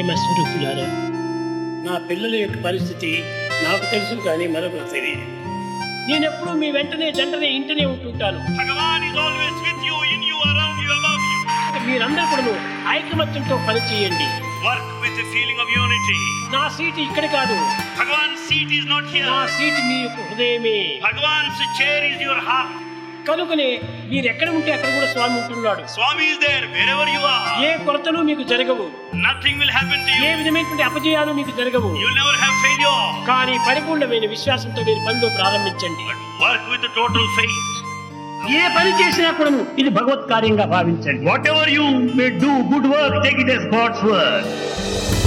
ప్రేమ స్వరూపులారా నా పిల్లల యొక్క పరిస్థితి నాకు తెలుసు కానీ మరొకరు తెలియదు నేనెప్పుడు మీ వెంటనే జంటనే ఇంటనే ఉంటుంటాను Bhagavan is always with you, in you, around you, above you. మీరందరూ కూడా ఐకమత్యంతో పనిచేయండి Work with a feeling of unity. నా సీటు ఇక్కడ కాదు Bhagavan's seat is not నా here. సీటు మీ యొక్క హృదయమే Bhagavan's chair is your heart. కనుకనే మీరు ఎక్కడ ఉంటే అక్కడ కూడా స్వామి ఉంటున్నాడు Swami is there wherever you A are. కొరతలు మీకు జరగవు Nothing will happen to A you. విధమైనటువంటి అపజయాలు మీకు జరగవు You'll never have failure. కానీ పరిపూర్ణమైన విశ్వాసంతో మీరు పనిలో ప్రారంభించండి But work with the total faith. ఏ పని చేసినా కూడా ఇది భగవత్ కార్యంగా భావించండి Whatever you may do, good work, take it as God's work.